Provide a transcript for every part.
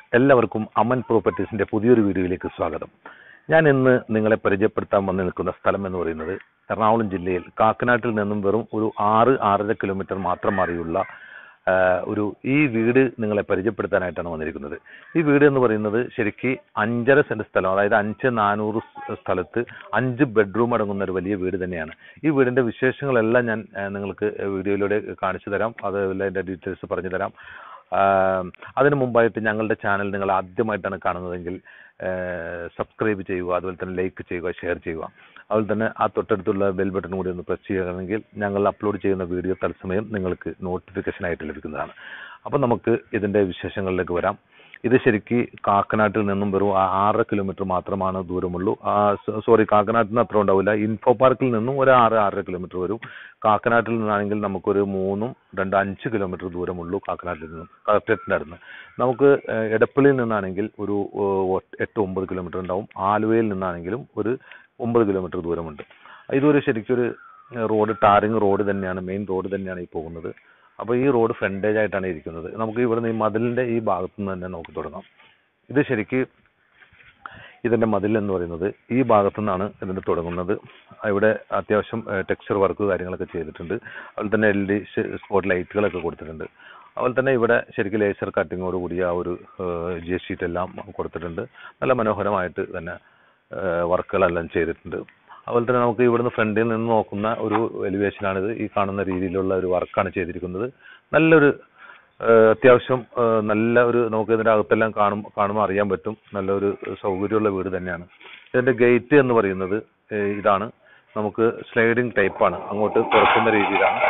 എല്ലാവർക്കും അമൻ പ്രോപ്പർട്ടീസിന്റെ പുതിയൊരു വീഡിയോയിലേക്ക് സ്വാഗതം ഞാൻ ഇന്ന് നിങ്ങളെ പരിചയപ്പെടുത്താൻ വന്ന് നിൽക്കുന്ന സ്ഥലം എന്ന് പറയുന്നത് എറണാകുളം ജില്ലയിൽ കാക്കനാട്ടിൽ നിന്നും വെറും ഒരു ആറ് ആറര കിലോമീറ്റർ മാത്രം മാറിയുള്ള ആ, ഒരു ഈ വീട് നിങ്ങളെ പരിചയപ്പെടുത്താനായിട്ടാണ് വന്നിരിക്കുന്നത് ഈ വീട് എന്ന് പറയുന്നത് ശരിക്ക് അഞ്ചര സെന്റ് സ്ഥലം അതായത് അഞ്ച് നാനൂറ് സ് സ്ഥലത്ത് അഞ്ച് ബെഡ്റൂം അടങ്ങുന്ന ഒരു വലിയ വീട് തന്നെയാണ് ഈ വീടിന്റെ വിശേഷങ്ങളെല്ലാം ഞാൻ ആ, നിങ്ങൾക്ക് വീഡിയോയിലൂടെ കാണിച്ചു തരാം അതുപോലെ അതിന്റെ ഡീറ്റെയിൽസ് പറഞ്ഞു തരാം ആം, അതിനു മുമ്പായിട്ട് ഞങ്ങളുടെ ചാനൽ നിങ്ങൾ ആദ്യമായിട്ടാണ് കാണുന്നതെങ്കിൽ സബ്സ്ക്രൈബ് ചെയ്യുക അതുപോലെ തന്നെ ലൈക്ക് ചെയ്യുക ഷെയർ ചെയ്യുക അതുപോലെ തന്നെ ആ തൊട്ടടുത്തുള്ള ബെൽ ബട്ടൺ കൂടി ഒന്ന് പ്രസ് ചെയ്യുകയാണെങ്കിൽ ഞങ്ങൾ അപ്ലോഡ് ചെയ്യുന്ന വീഡിയോ തത്സമയം നിങ്ങൾക്ക് നോട്ടിഫിക്കേഷൻ ആയിട്ട് ലഭിക്കുന്നതാണ് അപ്പോൾ നമുക്ക് ഇതിൻ്റെ വിശേഷങ്ങളിലേക്ക് വരാം ഇത് ശരിക്ക് കാക്കനാട്ടിൽ നിന്നും വെറും ആ- ആറര കിലോമീറ്റർ മാത്രമാണ് ദൂരമുള്ളൂ ആ, സോ- സോറി കാക്കനാട്ടിൽ നിന്ന് അത്ര ഉണ്ടാവില്ല ഇൻഫോ പാർക്കിൽ നിന്നും ഒരു ആറ് ആറര കിലോമീറ്റർ വരും കാക്കനാട്ടിൽ നിന്നാണെങ്കിൽ നമുക്കൊരു മൂന്നും രണ്ട് അഞ്ച് കിലോമീറ്റർ ദൂരമുള്ളൂ കാക്കനാട്ടിൽ നിന്നും കളക്ടറേറ്റിൻ്റെ അടുത്ത് നമുക്ക് ഏഹ്, എടപ്പള്ളിയിൽ നിന്നാണെങ്കിൽ ഒരു ഏഹ്, ഒ- എട്ട് ഒമ്പത് കിലോമീറ്റർ ഉണ്ടാവും ആലുവയിൽ നിന്നാണെങ്കിലും ഒരു ഒമ്പത് കിലോമീറ്റർ ദൂരമുണ്ട് ഇതൊരു ശരിക്കൊരു ഏഹ്, റോഡ് ടാറിങ് റോഡ് തന്നെയാണ് മെയിൻ റോഡ് തന്നെയാണ് ഈ പോകുന്നത് അപ്പോൾ ഈ റോഡ് ഫ്രണ്ടേജ് ആയിട്ടാണ് ഇരിക്കുന്നത് നമുക്ക് ഇവിടുന്ന് ഈ മതിലിന്റെ ഈ ഭാഗത്തു നിന്ന് തന്നെ നമുക്ക് തുടങ്ങാം ഇത് ശരിക്ക് ഇതിന്റെ മതിൽ എന്ന് പറയുന്നത് ഈ ഭാഗത്തു നിന്നാണ് ഇതിന്റെ തുടങ്ങുന്നത് ഇവിടെ അത്യാവശ്യം ടെക്സ്ചർ വർക്ക് കാര്യങ്ങളൊക്കെ ചെയ്തിട്ടുണ്ട് അതുപോലെ തന്നെ എൽ ഡി സ്പോട്ട് ലൈറ്റുകളൊക്കെ കൊടുത്തിട്ടുണ്ട് അതുപോലെ തന്നെ ഇവിടെ ശരിക്കും ലേസർ കട്ടിങ്ങോട് കൂടിയ ആ ഒരു ജി എസ് ഷീറ്റ് എല്ലാം കൊടുത്തിട്ടുണ്ട് നല്ല മനോഹരമായിട്ട് തന്നെ വർക്കുകളെല്ലാം ചെയ്തിട്ടുണ്ട് അതുപോലെ തന്നെ നമുക്ക് ഇവിടുന്ന് ഫ്രണ്ടിൽ നിന്ന് നോക്കുന്ന ഒരു എലിവേഷനാണിത് ഈ കാണുന്ന രീതിയിലുള്ള ഒരു വർക്കാണ് ചെയ്തിരിക്കുന്നത് നല്ലൊരു ഏഹ് അത്യാവശ്യം ഏഹ് നല്ല ഒരു നമുക്ക് ഇതിന്റെ അകത്തെല്ലാം കാണും കാണുമ്പോൾ അറിയാൻ പറ്റും നല്ലൊരു സൗകര്യമുള്ള വീട് തന്നെയാണ് ഇതിന്റെ ഗേറ്റ് എന്ന് പറയുന്നത് ഏഹ് ഇതാണ് നമുക്ക് സ്ലൈഡിംഗ് ടൈപ്പാണ് അങ്ങോട്ട് തുറക്കുന്ന രീതിയിലാണ്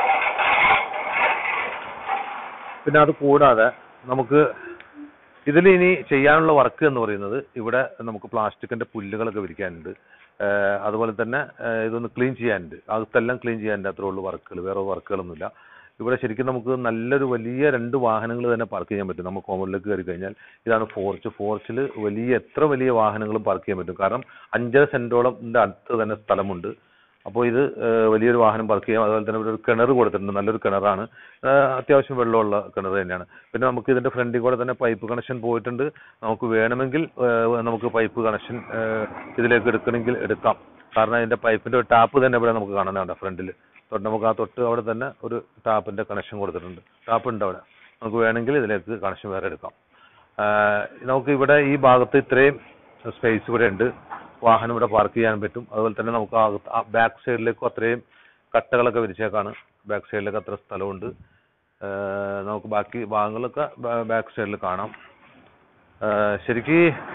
പിന്നെ അത് കൂടാതെ നമുക്ക് ഇതിൽ ഇനി ചെയ്യാനുള്ള വർക്ക് എന്ന് പറയുന്നത് ഇവിടെ നമുക്ക് പ്ലാസ്റ്റിക്കിന്റെ പുല്ലുകളൊക്കെ വിരിക്കാനുണ്ട് ഏഹ് അതുപോലെ തന്നെ ഏഹ് ഇതൊന്ന് ക്ലീൻ ചെയ്യാനുണ്ട് അകത്തെല്ലാം ക്ലീൻ ചെയ്യാനുണ്ട് അത്രേ ഉള്ളൂ വർക്കുകൾ വേറെ വർക്കുകളൊന്നുമില്ല ഇവിടെ ശരിക്കും നമുക്ക് നല്ലൊരു വലിയ രണ്ട് വാഹനങ്ങൾ തന്നെ പാർക്ക് ചെയ്യാൻ പറ്റും നമുക്ക് കോമഡിലേക്ക് കയറി കഴിഞ്ഞാൽ ഇതാണ് ഫോർച്ച് ഫോർച്ചിൽ വലിയ എത്ര വലിയ വാഹനങ്ങളും പാർക്ക് ചെയ്യാൻ പറ്റും കാരണം അഞ്ചര സെന്റോളം അടുത്ത് തന്നെ സ്ഥലമുണ്ട് അപ്പോൾ ഇത് ഏഹ് വലിയൊരു വാഹനം പാർക്ക് ചെയ്യാം അതുപോലെ തന്നെ ഇവിടെ ഒരു കിണർ കൊടുത്തിട്ടുണ്ട് നല്ലൊരു കിണറാണ് ഏഹ് അത്യാവശ്യം വെള്ളമുള്ള കിണർ തന്നെയാണ് പിന്നെ നമുക്ക് ഇതിന്റെ ഫ്രണ്ടിൽ കൂടെ തന്നെ പൈപ്പ് കണക്ഷൻ പോയിട്ടുണ്ട് നമുക്ക് വേണമെങ്കിൽ ഏഹ് നമുക്ക് പൈപ്പ് കണക്ഷൻ ഇതിലേക്ക് എടുക്കണമെങ്കിൽ എടുക്കാം കാരണം അതിന്റെ പൈപ്പിന്റെ ഒരു ടാപ്പ് തന്നെ ഇവിടെ നമുക്ക് കാണാനുണ്ട് ഫ്രണ്ടിൽ തൊട്ട് നമുക്ക് ആ തൊട്ട് അവിടെ തന്നെ ഒരു ടാപ്പിന്റെ കണക്ഷൻ കൊടുത്തിട്ടുണ്ട് ടാപ്പ് ഉണ്ട് അവിടെ നമുക്ക് വേണമെങ്കിൽ ഇതിലേക്ക് കണക്ഷൻ വേറെ എടുക്കാം ആഹ് നമുക്ക് ഇവിടെ ഈ ഭാഗത്ത് ഇത്രയും സ്പേസ് ഇവിടെ ഉണ്ട് വാഹനം ഇവിടെ പാർക്ക് ചെയ്യാൻ പറ്റും അതുപോലെ തന്നെ നമുക്ക് ബാക്ക് സൈഡിലേക്കും അത്രയും കട്ടകളൊക്കെ വിരിച്ചേക്കാണ് ബാക്ക് സൈഡിലേക്ക് അത്ര സ്ഥലമുണ്ട് ആഹ് നമുക്ക് ബാക്കി ഭാഗങ്ങളൊക്കെ ബാക്ക് സൈഡിൽ കാണാം ആഹ് ശരിക്ക്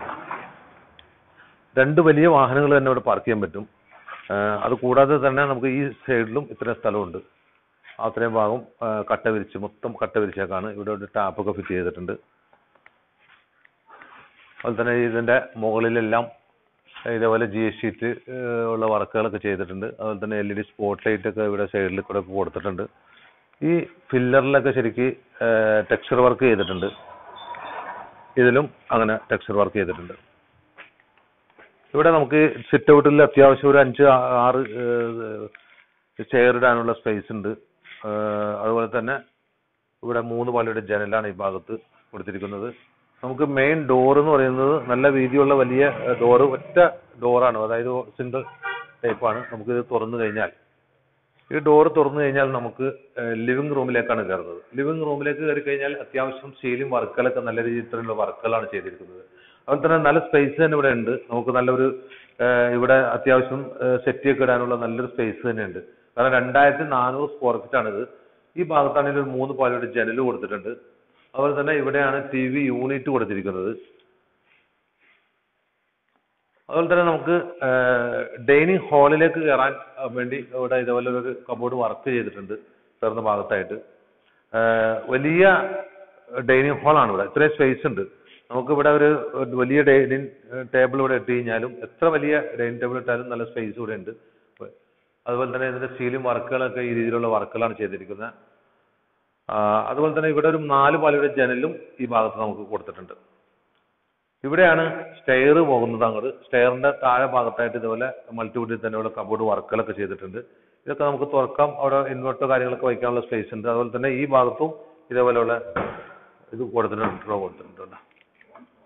രണ്ട് വലിയ വാഹനങ്ങൾ തന്നെ ഇവിടെ പാർക്ക് ചെയ്യാൻ പറ്റും ആഹ് അത് കൂടാതെ തന്നെ നമുക്ക് ഈ സൈഡിലും ഇത്രയും സ്ഥലമുണ്ട് അത്രയും ഭാഗം ആഹ് കട്ട വിരിച്ച് മൊത്തം കട്ട വിരിച്ചേക്കാണ് ഇവിടെ ഒരു ടാപ്പൊക്കെ ഫിറ്റ് ചെയ്തിട്ടുണ്ട് അതുപോലെ തന്നെ ഇതിന്റെ മുകളിലെല്ലാം ഇതേപോലെ ജി എസ് ഷീറ്റ് ഉള്ള വർക്കുകളൊക്കെ ചെയ്തിട്ടുണ്ട് അതുപോലെ തന്നെ L E D spot light ഒക്കെ ഇവിടെ സൈഡിൽ കൂടെ ഒക്കെ കൊടുത്തിട്ടുണ്ട് ഈ ഫില്ലറിലൊക്കെ ശരിക്ക് ടെക്സ്ചർ വർക്ക് ചെയ്തിട്ടുണ്ട് ഇതിലും അങ്ങനെ ടെക്സ്ചർ വർക്ക് ചെയ്തിട്ടുണ്ട് ഇവിടെ നമുക്ക് സിറ്റ് ഔട്ടിൽ അത്യാവശ്യം ഒരു അഞ്ച് ആ- ആറ് ചെയർ ഇടാനുള്ള സ്പേസ് ഉണ്ട് ഏഹ് അതുപോലെ തന്നെ ഇവിടെ മൂന്ന് പാളിയുടെ ജനലാണ് ഈ ഭാഗത്ത് കൊടുത്തിരിക്കുന്നത് നമുക്ക് മെയിൻ ഡോർ എന്ന് പറയുന്നത് നല്ല വീതിയുള്ള വലിയ ഡോറ് ഒറ്റ ഡോറാണ് അതായത് സിംഗിൾ ടൈപ്പാണ് നമുക്ക് ഇത് തുറന്നു കഴിഞ്ഞാൽ ഈ ഡോർ തുറന്നു കഴിഞ്ഞാൽ നമുക്ക് ലിവിംഗ് റൂമിലേക്കാണ് കയറുന്നത് ലിവിംഗ് റൂമിലേക്ക് കയറി കഴിഞ്ഞാൽ അത്യാവശ്യം സീലിംഗ് വർക്കുകളൊക്കെ നല്ല രീതിയിലുള്ള വർക്കുകളാണ് ചെയ്തിരിക്കുന്നത് അതുപോലെ തന്നെ നല്ല സ്പേസ് തന്നെ ഇവിടെ ഉണ്ട് നമുക്ക് നല്ലൊരു ഏഹ് ഇവിടെ അത്യാവശ്യം സെറ്റി ഒക്കെ ഇടാനുള്ള നല്ലൊരു സ്പേസ് തന്നെ ഉണ്ട് കാരണം രണ്ടായിരത്തി നാനൂറ് സ്ക്വയർ ഫീറ്റ് ആണിത് ഈ ഭാഗത്താണെങ്കിൽ ഒരു മൂന്ന് പാലയുടെ ജനൽ കൊടുത്തിട്ടുണ്ട് അതുപോലെ തന്നെ ഇവിടെയാണ് ടി വി യൂണിറ്റ് കൊടുത്തിരിക്കുന്നത് അതുപോലെ തന്നെ നമുക്ക് ഡൈനിങ് ഹാളിലേക്ക് കയറാൻ ആ, വേണ്ടി ഇവിടെ ഇതുപോലെ ഒരു കബോർഡ് വർക്ക് ചെയ്തിട്ടുണ്ട് തുറന്ന ഭാഗത്തായിട്ട് ഏഹ് വലിയ ഡൈനിങ് ഹാളാണ് ഇവിടെ ഇത്രയും സ്പേസ് ഉണ്ട് നമുക്ക് ഇവിടെ ഒരു ഒരു വലിയ ഡൈനിങ് ടേബിൾ ഇവിടെ ഇട്ട് കഴിഞ്ഞാലും എത്ര വലിയ ഡൈനിങ് ടേബിൾ ഇട്ടാലും നല്ല സ്പേസ് ഇവിടെ ഉണ്ട് അതുപോലെ തന്നെ ഇതിന്റെ സീലിംഗ് വർക്കുകളൊക്കെ ഈ രീതിയിലുള്ള വർക്കുകളാണ് ചെയ്തിരിക്കുന്നത് ആ, അതുപോലെ തന്നെ ഇവിടെ ഒരു നാല് പാലയുടെ ജനലും ഈ ഭാഗത്ത് നമുക്ക് കൊടുത്തിട്ടുണ്ട് ഇവിടെയാണ് സ്റ്റെയർ പോകുന്നത് അങ്ങോട്ട് സ്റ്റെയറിന്റെ താഴെ ഭാഗത്തായിട്ട് ഇതുപോലെ മൾട്ടിവുഡിൽ തന്നെയുള്ള കബോർഡ് വർക്കുകളൊക്കെ ചെയ്തിട്ടുണ്ട് ഇതൊക്കെ നമുക്ക് തുറക്കാം അവിടെ ഇൻവെർട്ടർ കാര്യങ്ങളൊക്കെ വയ്ക്കാനുള്ള സ്പേസ് ഉണ്ട് അതുപോലെ തന്നെ ഈ ഭാഗത്തും ഇതേപോലെയുള്ള ഇത് കൊടുത്തിട്ടുണ്ട് ഡ്രോ കൊടുത്തിട്ടുണ്ട്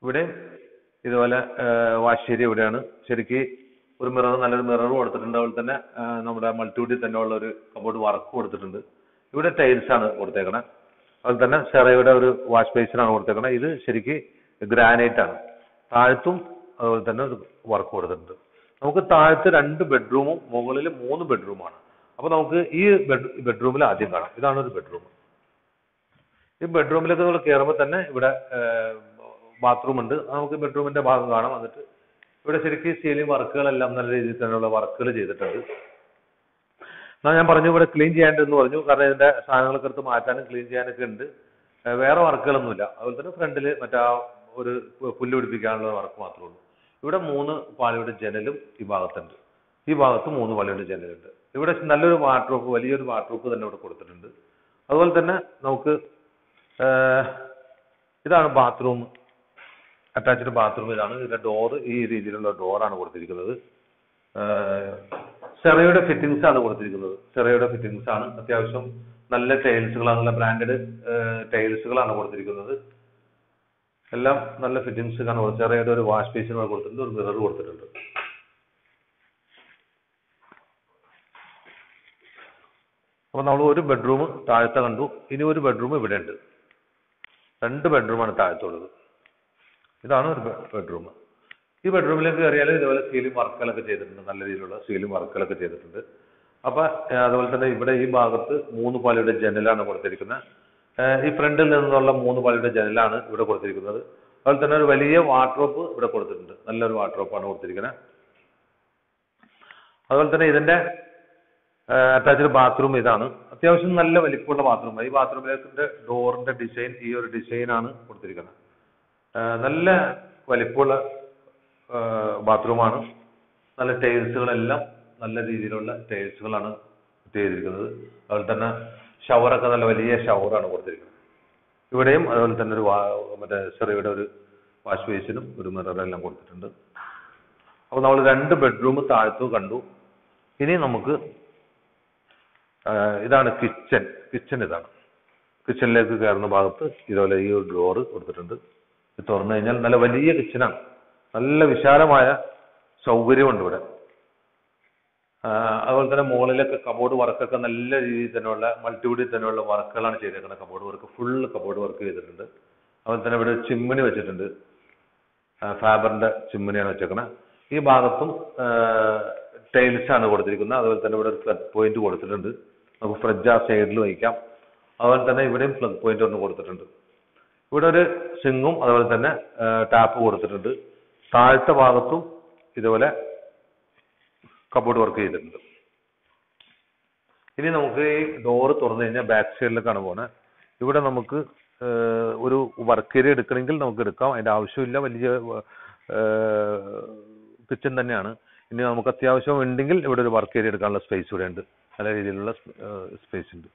ഇവിടെ ഇതുപോലെ വാശേരി ഇവിടെയാണ് ശരിക്ക് ഒരു മിറർ നല്ലൊരു മിറർ കൊടുത്തിട്ടുണ്ട് അതുപോലെ തന്നെ ആ, നമ്മുടെ മൾട്ടിവുഡിൽ തന്നെ ഉള്ള ഒരു കബോർഡ് വർക്ക് കൊടുത്തിട്ടുണ്ട് ഇവിടെ ടൈൽസ് ആണ് കൊടുത്തേക്കണേ അതുപോലെ തന്നെ സെറയുടെ ഒരു വാഷ് ബേസിനാണ് കൊടുത്തേക്കണേ ഇത് ശരിക്ക് ഗ്രാനൈറ്റ് ആണ് താഴത്തും അതുപോലെ തന്നെ ഒരു വർക്ക് കൊടുത്തിട്ടുണ്ട് നമുക്ക് താഴത്ത് രണ്ട് ബെഡ്റൂമും മുകളിൽ മൂന്ന് ബെഡ്റൂമാണ് അപ്പൊ നമുക്ക് ഈ ബെഡ് ബെഡ്റൂമിൽ ആദ്യം കാണാം ഇതാണ് ഒരു ബെഡ്റൂം ഈ ബെഡ്റൂമിലേക്ക് നമ്മൾ കയറുമ്പോൾ തന്നെ ഇവിടെ ബാത്റൂം ഉണ്ട് അത് നമുക്ക് ബെഡ്റൂമിന്റെ ഭാഗം കാണാം എന്നിട്ട് ഇവിടെ ശരിക്കും സീലിംഗ് വർക്കുകളെല്ലാം നല്ല രീതിയിൽ തന്നെയുള്ള വർക്കുകൾ ചെയ്തിട്ടുണ്ട് എന്നാൽ ഞാൻ പറഞ്ഞു ഇവിടെ ക്ലീൻ ചെയ്യാണ്ടെന്ന് പറഞ്ഞു കാരണം ഇതിന്റെ സാധനങ്ങളൊക്കെ എടുത്ത് മാറ്റാനും ക്ലീൻ ചെയ്യാനൊക്കെ ഉണ്ട് ഏഹ് വേറെ വർക്കുകളൊന്നുമില്ല അതുപോലെ തന്നെ ഫ്രണ്ടിൽ മറ്റാ ഒരു പു- പുല്ല് പിടിപ്പിക്കാനുള്ള വർക്ക് മാത്രമേ ഉള്ളൂ ഇവിടെ മൂന്ന് പാളിയുടെ ജനലും ഈ ഭാഗത്തുണ്ട് ഈ ഭാഗത്ത് മൂന്ന് പാളിയുടെ ജനലുണ്ട് ഇവിടെ നല്ലൊരു വാർഡ്രോപ്പ് വലിയൊരു വാർഡ്രോപ്പ് തന്നെ ഇവിടെ കൊടുത്തിട്ടുണ്ട് അതുപോലെ തന്നെ നമുക്ക് ഏഹ് ഇതാണ് ബാത്റൂം അറ്റാച്ച്ഡ് ബാത്റൂം ഇതാണ് ഇതിന്റെ ഡോറ് ഈ രീതിയിലുള്ള ഡോറാണ് കൊടുത്തിരിക്കുന്നത് സെറയുടെ ഫിറ്റിംഗ്സ് ആണ് കൊടുത്തിരിക്കുന്നത് സെറയുടെ ഫിറ്റിംഗ്സ് ആണ് അത്യാവശ്യം നല്ല ടൈൽസുകളാണ് നല്ല ബ്രാൻഡഡ് ടൈൽസുകളാണ് കൊടുത്തിരിക്കുന്നത് എല്ലാം നല്ല ഫിറ്റിംഗ്സ് ആണ് കൊടുത്തത്. സെറയുടെ ഒരു വാഷ് ബേസിൻ കൊടുത്തിട്ടുണ്ട് ഒരു മിറർ കൊടുത്തിട്ടുണ്ട് അപ്പൊ നമ്മൾ ഒരു ബെഡ്റൂം താഴത്തെ കണ്ടു ഇനി ഒരു ബെഡ്റൂം ഇവിടെ ഉണ്ട് രണ്ട് ബെഡ്റൂമാണ് താഴത്തുള്ളത് ഇതാണ് ഒരു ബെഡ്റൂം ഈ ബെഡ്റൂമിലേക്ക് കയറിയാൽ ഇതുപോലെ സീലിംഗ് വർക്കുകളൊക്കെ ചെയ്തിട്ടുണ്ട് നല്ല രീതിയിലുള്ള സീലിംഗ് വർക്കുകളൊക്കെ ചെയ്തിട്ടുണ്ട് അപ്പൊ ഏർ അതുപോലെ തന്നെ ഇവിടെ ഈ ഭാഗത്ത് മൂന്ന് പാളിയുടെ ജനലാണ് കൊടുത്തിരിക്കുന്നത് ഏർ ഈ ഫ്രണ്ടിൽ നിന്നുള്ള മൂന്ന് പാളിയുടെ ജനലാണ് ഇവിടെ കൊടുത്തിരിക്കുന്നത് അതുപോലെ തന്നെ ഒരു വലിയ വാർഡ്രോപ്പ് ഇവിടെ കൊടുത്തിട്ടുണ്ട് നല്ലൊരു വാർഡ്രോപ്പാണ് കൊടുത്തിരിക്കുന്നത് അതുപോലെ തന്നെ ഇതിന്റെ അറ്റാച്ച്ഡ് ബാത്റൂം ഇതാണ് അത്യാവശ്യം നല്ല വലിപ്പമുള്ള ബാത്റൂം ഈ ബാത്റൂമിലേക്ക് ഡോറിന്റെ ഡിസൈൻ ഈ ഒരു ഡിസൈനാണ് കൊടുത്തിരിക്കുന്നത് ആഹ് നല്ല വലിപ്പമുള്ള ബാത്റൂമാണ് നല്ല ടൈൽസുകളെല്ലാം നല്ല രീതിയിലുള്ള ടൈൽസുകളാണ് ചെയ്തിരിക്കുന്നത് അതുപോലെ തന്നെ ഷവറൊക്കെ നല്ല വലിയ ഷവറാണ് കൊടുത്തിരിക്കുന്നത് ഇവിടെയും അതുപോലെ തന്നെ ഒരു വാ- മറ്റേ ചെറിയുടെ ഒരു വാഷ് ബേസിനും ഒരു മിററെല്ലാം കൊടുത്തിട്ടുണ്ട് അപ്പോൾ നമ്മൾ രണ്ട് ബെഡ്റൂം താഴത്തു കണ്ടു ഇനി നമുക്ക് ആഹ് ഇതാണ് കിച്ചൺ കിച്ചൺ ഇതാണ് കിച്ചണിലേക്ക് കയറുന്ന ഭാഗത്ത് ഇതുപോലെ ഈ ഒരു ഡോറ് കൊടുത്തിട്ടുണ്ട് ഇത് തുറന്നു കഴിഞ്ഞാൽ നല്ല വലിയ കിച്ചണാണ് നല്ല വിശാലമായ സൗകര്യമുണ്ട് ഇവിടെ ആഹ് അതുപോലെ തന്നെ മുകളിലൊക്കെ കബോർഡ് വർക്കൊക്കെ നല്ല രീതിയിൽ തന്നെയുള്ള മൾട്ടിവുഡിൽ തന്നെയുള്ള വർക്കുകളാണ് ചെയ്തേക്കുന്നത് cupboard work full cupboard work ചെയ്തിട്ടുണ്ട് അതുപോലെ തന്നെ ഇവിടെ ചിമ്മിണി വെച്ചിട്ടുണ്ട് ഫാബറിന്റെ ചിമ്മിനിയാണ് വെച്ചേക്കണത് ഈ ഭാഗത്തും ടൈൽസ് ആണ് കൊടുത്തിരിക്കുന്നത് അതുപോലെ തന്നെ ഇവിടെ ഒരു പ്ലഗ് പോയിന്റ് കൊടുത്തിട്ടുണ്ട് നമുക്ക് ഫ്രിഡ്ജ് ആ സൈഡിൽ വയ്ക്കാം അതുപോലെ തന്നെ ഇവിടെയും പ്ലഗ് പോയിന്റ് ഒന്ന് കൊടുത്തിട്ടുണ്ട് ഇവിടെ ഒരു സിങ്ങും അതുപോലെ തന്നെ ടാപ്പ് കൊടുത്തിട്ടുണ്ട് താഴത്തെ ഭാഗത്തും ഇതുപോലെ കബോർഡ് വർക്ക് ചെയ്തിട്ടുണ്ട് ഇനി നമുക്ക് ഈ ഡോറ് തുറന്നു കഴിഞ്ഞാൽ ബാക്ക് സൈഡിലേക്കാണ് പോകുന്നത് ഇവിടെ നമുക്ക് ഏഹ്, ഒരു വർക്ക് ഏരിയ എടുക്കണമെങ്കിൽ നമുക്ക് എടുക്കാം അതിന്റെ ആവശ്യമില്ല വലിയ കിച്ചൺ തന്നെയാണ് ഇനി നമുക്ക് അത്യാവശ്യം ഉണ്ടെങ്കിൽ ഇവിടെ ഒരു വർക്ക് ഏരിയ എടുക്കാനുള്ള സ്പേസ് ഇവിടെ ഉണ്ട് നല്ല രീതിയിലുള്ള സ്പേസ് ഉണ്ട്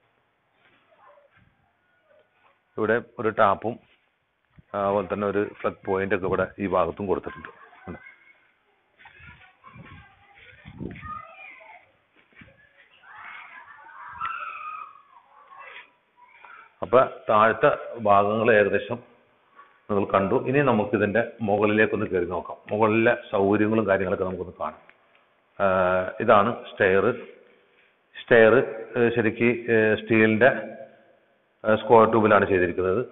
ഇവിടെ ഒരു ടാപ്പും അതുപോലെ തന്നെ ഒരു ഫ്ലഗ് പോയിന്റ് ഒക്കെ ഇവിടെ ഈ ഭാഗത്തും കൊടുത്തിട്ടുണ്ട് കണ്ടോ? അപ്പൊ താഴത്തെ ഭാഗങ്ങൾ ഏകദേശം നിങ്ങൾ കണ്ടു ഇനി നമുക്ക് ഇതിന്റെ മുകളിലേക്കൊന്ന് കയറി നോക്കാം മുകളിലെ സൗകര്യങ്ങളും കാര്യങ്ങളൊക്കെ നമുക്കൊന്ന് കാണാം ആഹ് ഇതാണ് സ്റ്റെയർ സ്റ്റെയർ ശരിക്ക് സ്റ്റീലിന്റെ സ്ക്വയർ ട്യൂബിലാണ് ചെയ്തിരിക്കുന്നത്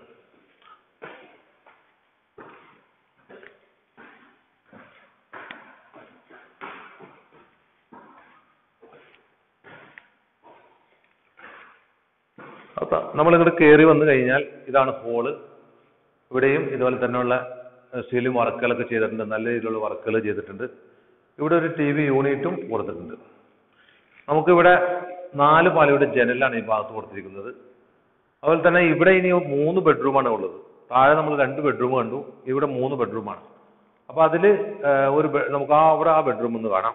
അപ്പൊ നമ്മൾ ഇങ്ങോട്ട് കയറി വന്നു കഴിഞ്ഞാൽ ഇതാണ് ഹോള് ഇവിടെയും ഇതുപോലെ തന്നെയുള്ള സീലിംഗ് വർക്കുകളൊക്കെ ചെയ്തിട്ടുണ്ട് നല്ല രീതിയിലുള്ള വർക്കുകൾ ചെയ്തിട്ടുണ്ട് ഇവിടെ ഒരു ടി വി യൂണിറ്റും കൊടുത്തിട്ടുണ്ട് നമുക്കിവിടെ നാല് പാലയുടെ ജനലാണ് ഈ ഭാഗത്ത് കൊടുത്തിരിക്കുന്നത് അതുപോലെ തന്നെ ഇവിടെ ഇനി മൂന്ന് ബെഡ്റൂമാണ് ഉള്ളത് താഴെ നമ്മൾ രണ്ട് ബെഡ്റൂം കണ്ടു ഇവിടെ മൂന്ന് ബെഡ്റൂമാണ് അപ്പൊ അതില് ഏഹ്, ഒരു ബെ- നമുക്ക് ആ അവിടെ ആ ബെഡ്റൂം ഒന്ന് കാണാം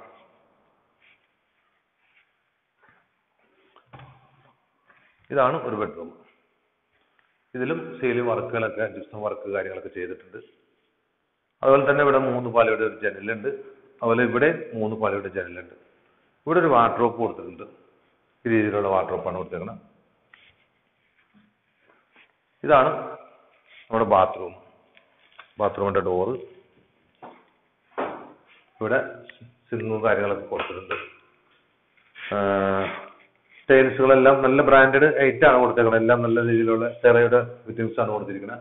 ഇതാണ് ഒരു ബെഡ്റൂം ഇതിലും സീലിംഗ് വർക്കുകളൊക്കെ ജിപ്സം വർക്ക് കാര്യങ്ങളൊക്കെ ചെയ്തിട്ടുണ്ട് അതുപോലെ തന്നെ ഇവിടെ മൂന്ന് പാലയുടെ ഒരു ജനലുണ്ട് അതുപോലെ ഇവിടെ മൂന്ന് പാലയുടെ ജനലുണ്ട് ഇവിടെ ഒരു വാർഡ്രോപ്പ് കൊടുത്തിട്ടുണ്ട് ഈ രീതിയിലുള്ള വാർഡ്രോപ്പാണ് കൊടുത്തേക്കുന്നത് ഇതാണ് നമ്മുടെ ബാത്റൂം ബാത്റൂമിന്റെ ഡോറ് ഇവിടെ സിങ്ങും കാര്യങ്ങളൊക്കെ കൊടുത്തിട്ടുണ്ട് ടൈൽസുകളെല്ലാം നല്ല ബ്രാൻഡഡ് ഐറ്റം ആണ് കൊടുത്തേക്കുന്നത് എല്ലാം നല്ല രീതിയിലുള്ള തെറയുടെ ഫിറ്റിംഗ്സ് ആണ് കൊടുത്തിരിക്കുന്നത്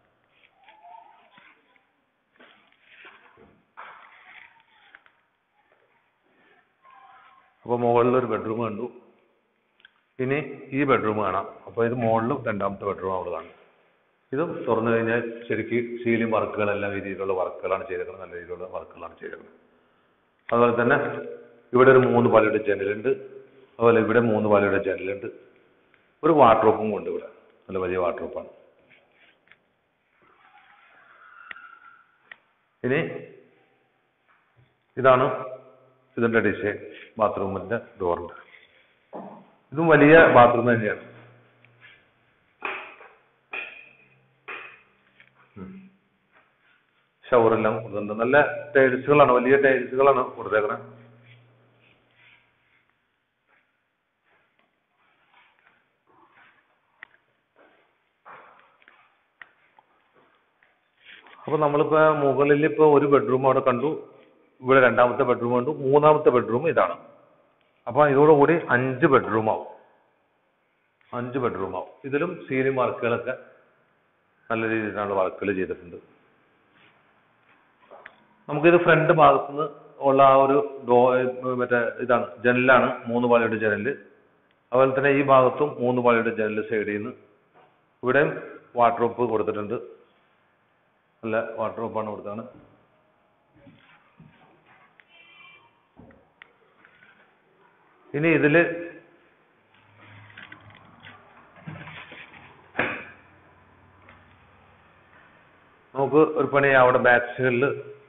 അപ്പോൾ മുകളിൽ ഒരു ബെഡ്റൂം കണ്ടു ഇനി ഈ ബെഡ്റൂം കാണാം അപ്പോൾ ഇത് മുകളിലും രണ്ടാമത്തെ ബെഡ്റൂം അവിടെ കാണും ഇതും തുറന്നു കഴിഞ്ഞാൽ ശരിക്ക് സീലിംഗ് വർക്കുകളെല്ലാം ഈ രീതിയിലുള്ള വർക്കുകളാണ് ചെയ്തേക്കുന്നത് നല്ല രീതിയിലുള്ള വർക്കുകളാണ് ചെയ്തേക്കുന്നത് അതുപോലെ തന്നെ ഇവിടെ ഒരു മൂന്ന് പാലയുടെ ജനലുണ്ട് അതുപോലെ ഇവിടെ മൂന്ന് പാലയുടെ ജനലുണ്ട് ഒരു വാർഡ്രോപ്പും ഉണ്ട് ഇവിടെ നല്ല വലിയ വാർഡ്രോപ്പാണ് ഇനി ഇതാണ് ഇതിന്റെ ഡിസൈൻ ബാത്റൂമിന്റെ ഡോറിന്റെ ഇതും വലിയ ബാത്റൂം തന്നെയാണ് ഷവറെല്ലാം കൊടുത്തിട്ടുണ്ട് നല്ല ടൈൽസുകളാണ് വലിയ ടൈൽസുകളാണ് കൊടുത്തേക്കുന്നത് അപ്പൊ നമ്മളിപ്പോ മുകളിൽ ഇപ്പൊ ഒരു ബെഡ്റൂം അവിടെ കണ്ടു ഇവിടെ രണ്ടാമത്തെ ബെഡ്റൂം കണ്ടു മൂന്നാമത്തെ ബെഡ്റൂം ഇതാണ് അപ്പൊ ഇതോടുകൂടി അഞ്ച് ബെഡ്റൂം ആവും അഞ്ച് ബെഡ്റൂം ആവും ഇതിലും സീലിംഗ് വർക്കുകളൊക്കെ നല്ല രീതിയിലുള്ള വർക്കുകൾ ചെയ്തിട്ടുണ്ട് നമുക്കിത് ഫ്രണ്ട് ഭാഗത്തുനിന്ന് ഉള്ള ആ ഒരു ഡോ മറ്റേ ഇതാണ് ജനലാണ് മൂന്ന് പാളിയുടെ ജനല് അതുപോലെ തന്നെ ഈ ഭാഗത്തും മൂന്ന് പാളിയുടെ ജനല് സൈഡിൽ നിന്ന് ഇവിടെയും വാട്ടർഡ്രോപ്പ് കൊടുത്തിട്ടുണ്ട് നല്ല വാട്ടർഡ്രോപ്പാണ് കൊടുത്താണ് ഇനി ഇതില് നമുക്ക് ഒരു പണി അവിടെ ബാക്ക് സൈഡിൽ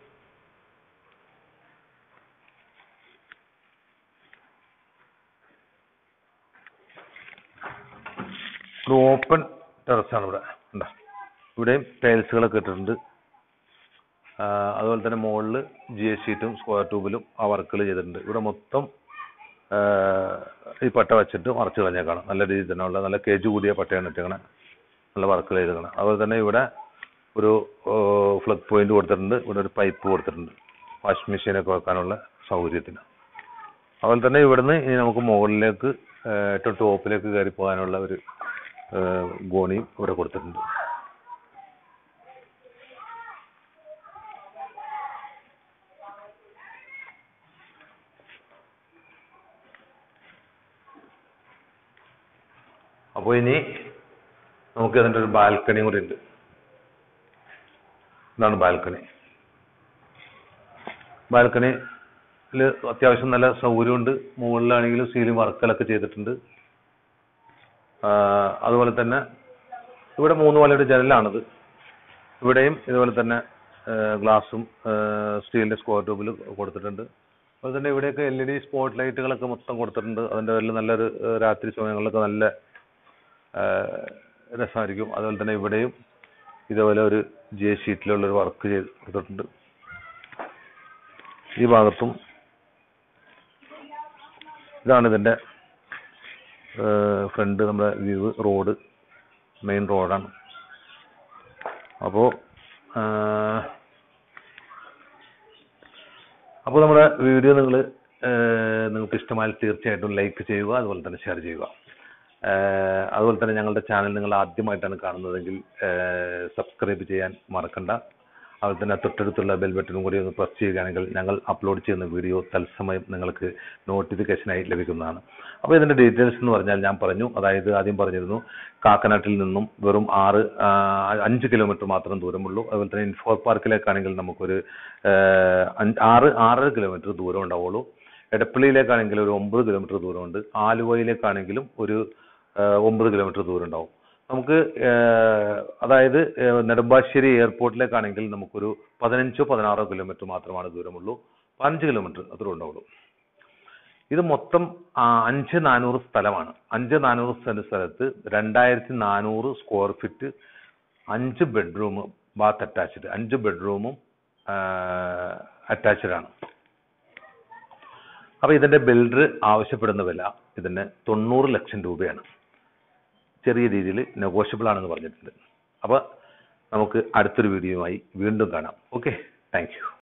ഒരു ഓപ്പൺ ടെറസാണ് ഇവിടെ ഉണ്ടോ ഇവിടെയും ടൈൽസുകളൊക്കെ ഇട്ടിട്ടുണ്ട് ആ, അതുപോലെ തന്നെ മുകളിൽ ജി എസ് ഷീറ്റും സ്ക്വയർ ട്യൂബിലും ആ വർക്കുകൾ ചെയ്തിട്ടുണ്ട് ഇവിടെ മൊത്തം ആ, ഈ പട്ട വെച്ചിട്ട് മറച്ച് കളഞ്ഞേക്കാണ് നല്ല രീതിയിൽ തന്നെ ഉള്ള നല്ല കേജ് കൂടിയ പട്ടയാണ് ഇട്ടേക്കണേ നല്ല വർക്കുകൾ ചെയ്തേക്കണം അതുപോലെ തന്നെ ഇവിടെ ഒരു ഫ്ലഗ് പോയിന്റ് കൊടുത്തിട്ടുണ്ട് ഇവിടെ ഒരു പൈപ്പ് കൊടുത്തിട്ടുണ്ട് വാഷിംഗ് മെഷീനൊക്കെ വെക്കാനുള്ള സൗകര്യത്തിന് അതുപോലെ തന്നെ ഇവിടുന്ന് ഇനി നമുക്ക് മുകളിലേക്ക് ആ, ഏറ്റവും ടോപ്പിലേക്ക് കയറി പോകാനുള്ള ഒരു ആ, ഗോണിയും ഇവിടെ കൊടുത്തിട്ടുണ്ട് അപ്പോൾ ഇനി നമുക്ക് അതിൻ്റെ ഒരു ബാൽക്കണി കൂടി ഉണ്ട് ഇതാണ് ബാൽക്കണി ബാൽക്കണിയിൽ അത്യാവശ്യം നല്ല സൗകര്യമുണ്ട് മുകളിലാണെങ്കിലും സീലിംഗ് വർക്കുകളൊക്കെ ചെയ്തിട്ടുണ്ട് ആ, അതുപോലെ തന്നെ ഇവിടെ മൂന്ന് വലയുടെ ജനലാണിത് ഇവിടെയും ഇതുപോലെ തന്നെ ഗ്ലാസും സ്റ്റീലിന്റെ സ്ക്വയർ ട്യൂബിൽ കൊടുത്തിട്ടുണ്ട് അതുപോലെ തന്നെ ഇവിടെയൊക്കെ എൽ ഇ ഡി സ്പോട്ട് ലൈറ്റുകളൊക്കെ മൊത്തം കൊടുത്തിട്ടുണ്ട് അതിന്റെ പേരിൽ നല്ലൊരു ആ, രാത്രി സമയങ്ങളിലൊക്കെ നല്ല ആ, രസമായിരിക്കും അതുപോലെ തന്നെ ഇവിടെയും ഇതുപോലെ ഒരു ജെ ഷീറ്റിലുള്ള ഒരു വർക്ക് ചെയ്ത് കൊടുത്തിട്ടുണ്ട് ഈ ഭാഗത്തും ഇതാണ് ഇതിന്റെ ഫ്രണ്ട് നമ്മുടെ വ്യൂ റോഡ് മെയിൻ റോഡാണ് അപ്പോൾ അപ്പോൾ നമ്മുടെ വീഡിയോ നിങ്ങൾ നിങ്ങൾക്ക് ഇഷ്ടമായാൽ തീർച്ചയായിട്ടും ലൈക്ക് ചെയ്യുക അതുപോലെ തന്നെ ഷെയർ ചെയ്യുക ഏഹ് അതുപോലെ തന്നെ ഞങ്ങളുടെ ചാനൽ നിങ്ങൾ ആദ്യമായിട്ടാണ് കാണുന്നതെങ്കിൽ സബ്സ്ക്രൈബ് ചെയ്യാൻ മറക്കണ്ട അതുപോലെ തന്നെ തൊട്ടടുത്തുള്ള ബെൽ ബട്ടണും കൂടി ഒന്ന് പ്രസ് ചെയ്യുകയാണെങ്കിൽ ഞങ്ങൾ അപ്ലോഡ് ചെയ്യുന്ന വീഡിയോ തത്സമയം നിങ്ങൾക്ക് നോട്ടിഫിക്കേഷനായി ലഭിക്കുന്നതാണ് അപ്പോൾ ഇതിൻ്റെ ഡീറ്റെയിൽസ് എന്ന് പറഞ്ഞാൽ ഞാൻ പറഞ്ഞു അതായത് ആദ്യം പറഞ്ഞിരുന്നു കാക്കനാട്ടിൽ നിന്നും വെറും ആറ് ആ, അഞ്ച് കിലോമീറ്റർ മാത്രം ദൂരമുള്ളൂ അതുപോലെ തന്നെ ഇൻഫോർ പാർക്കിലേക്കാണെങ്കിൽ നമുക്കൊരു ഏഹ്, അഞ്ച്- ആറ് ആറര കിലോമീറ്റർ ദൂരം ഉണ്ടാവുള്ളൂ എടപ്പള്ളിയിലേക്കാണെങ്കിൽ ഒരു ഒമ്പത് കിലോമീറ്റർ ദൂരമുണ്ട് ആലുവയിലേക്കാണെങ്കിലും ഒരു ഏഹ്, ഒമ്പത് കിലോമീറ്റർ ദൂരം ഉണ്ടാവും നമുക്ക് ഏഹ്, അതായത് ഏഹ്, നെടുമ്പാശ്ശേരി എയർപോർട്ടിലേക്കാണെങ്കിൽ നമുക്കൊരു പതിനഞ്ചോ പതിനാറോ കിലോമീറ്റർ മാത്രമാണ് ദൂരമുള്ളൂ പതിനഞ്ച് കിലോമീറ്റർ അത്രേ ഉണ്ടാവുള്ളൂ ഇത് മൊത്തം ആ, അഞ്ച് നാനൂറ് സ്ഥലമാണ് അഞ്ച് നാനൂറ് സെന്റ് സ്ഥലത്ത് രണ്ടായിരത്തി നാനൂറ് സ്ക്വയർ ഫീറ്റ് അഞ്ച് ബെഡ്റൂം ബാത്ത് അറ്റാച്ച്ഡ് അഞ്ച് ബെഡ്റൂമും അറ്റാച്ച്ഡ് ആണ് അപ്പൊ ഇതിന്റെ ബിൽഡർ ആവശ്യപ്പെടുന്ന വില ഇതിന് തൊണ്ണൂറ് ലക്ഷം രൂപയാണ് ചെറിയ രീതിയിൽ നെഗോഷ്യബിൾ ആണെന്ന് പറഞ്ഞിട്ടുണ്ട് അപ്പൊ നമുക്ക് അടുത്തൊരു വീഡിയോയുമായി വീണ്ടും കാണാം ഓക്കെ താങ്ക്